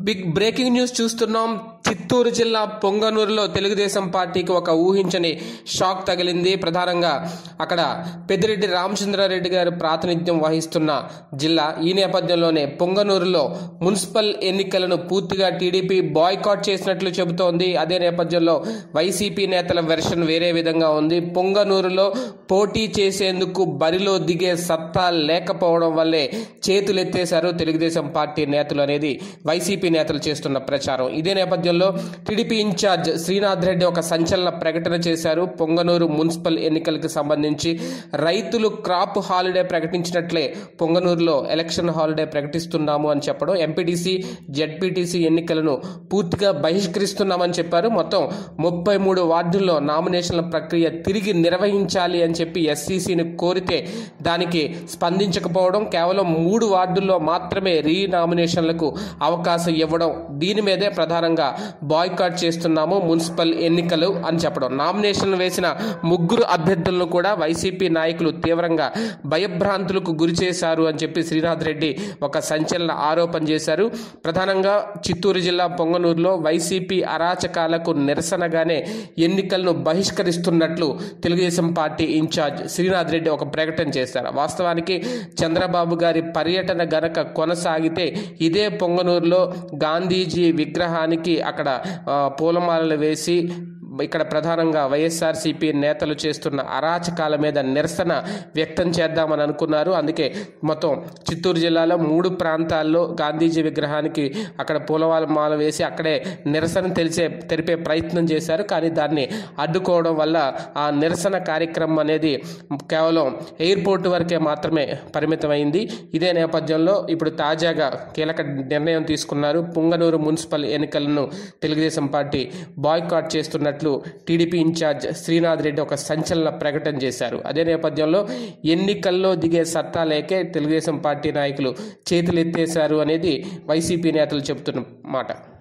big breaking news చూస్తున్నాం చిత్తూరు జిల్లా పొంగనూరులో తెలుగుదేశం పార్టీకి ఒక ఊహించని షాక్ తగిలింది ప్రధానంగా అక్కడ పెద్దిరెడ్డి రామచంద్రారెడ్డి గారు ప్రాతినిధ్యం వహిస్తున్న జిల్లా ఈ నేపథ్యంలోనే పొంగనూరులో మున్సిపల్ ఎన్నికలను పూర్తిగా టీడీపీ బాయ్కాట్ చేసినట్లు చెబుతోంది అదే నేపథ్యంలో వైసీపీ నేతల వెర్షన్ వేరే విధంగా ఉంది పొంగనూరులో పోటీ చేసేందుకు బరిలో దిగే సత్తా లేకపోవడం వల్లే చేతులెత్తేశారు తెలుగుదేశం పార్టీ నేతలు అనేది వైసీపీ నేతలు చేస్తున్న ప్రచారం ఇదే నేపథ్యంలో టీడీపీ ఇన్ఛార్జ్ శ్రీనాథ్ రెడ్డి ఒక సంచలన ప్రకటన చేశారు పొంగనూరు మున్సిపల్ ఎన్నికలకు సంబంధించి రైతులు క్రాప్ హాలిడే ప్రకటించినట్లే పొంగనూరులో ఎలక్షన్ హాలిడే ప్రకటిస్తున్నాము అని చెప్పడం ఎంపీటీసీ జెడ్పీటీసీ ఎన్నికలను పూర్తిగా బహిష్కరిస్తున్నామని చెప్పారు మొత్తం ముప్పై మూడు వార్డుల్లో నామినేషన్ల ప్రక్రియ తిరిగి నిర్వహించాలి అని చెప్పి ఎస్సీసీని కోరితే దానికి స్పందించకపోవడం కేవలం మూడు వార్డుల్లో మాత్రమే రీ నామినేషన్లకు అవకాశం ఇవ్వడం దీని మీదే ప్రధానంగా బాయ్కాట్ చేస్తున్నాము మున్సిపల్ ఎన్నికలు అని చెప్పడం నామినేషన్లు వేసిన ముగ్గురు అభ్యర్థులను కూడా వైసీపీ నాయకులు తీవ్రంగా భయభ్రాంతులకు గురి చేశారు అని చెప్పి శ్రీనాథ్ రెడ్డి ఒక సంచలన ఆరోపణ చేశారు ప్రధానంగా చిత్తూరు జిల్లా పొంగనూరులో వైసీపీ అరాచకాలకు నిరసనగానే ఎన్నికలను బహిష్కరిస్తున్నట్లు తెలుగుదేశం పార్టీ ఇన్ఛార్జ్ శ్రీనాథ్ రెడ్డి ఒక ప్రకటన చేశారు వాస్తవానికి చంద్రబాబు గారి పర్యటన గనక కొనసాగితే ఇదే పొంగనూరులో గాంధీజీ విగ్రహానికి అక్కడ ఆ, పూలమాలలు వేసి ఇక్కడ ప్రధానంగా వైఎస్ఆర్సీపీ నేతలు చేస్తున్న అరాచకాల మీద నిరసన వ్యక్తం చేద్దామని అనుకున్నారు అందుకే మొత్తం చిత్తూరు జిల్లాలో మూడు ప్రాంతాల్లో గాంధీజీ విగ్రహానికి అక్కడ పూలవాల మాల వేసి అక్కడే నిరసన తెలిసే తెలిపే ప్రయత్నం చేశారు కానీ దాన్ని అడ్డుకోవడం వల్ల ఆ నిరసన కార్యక్రమం అనేది కేవలం ఎయిర్పోర్ట్ వరకే మాత్రమే పరిమితమైంది ఇదే నేపథ్యంలో ఇప్పుడు తాజాగా కీలక నిర్ణయం తీసుకున్నారు పుంగనూరు మున్సిపల్ ఎన్నికలను తెలుగుదేశం పార్టీ బాయ్కాట్ చేస్తున్నట్లు టీడీపీ ఇన్ఛార్జ్ శ్రీనాథ్ రెడ్డి ఒక సంచలన ప్రకటన చేశారు అదే నేపథ్యంలో ఎన్నికల్లో దిగే సత్తా లేకే తెలుగుదేశం పార్టీ నాయకులు చేతులెత్తేశారు అనేది వైసీపీ నేతలు చెబుతున్న మాట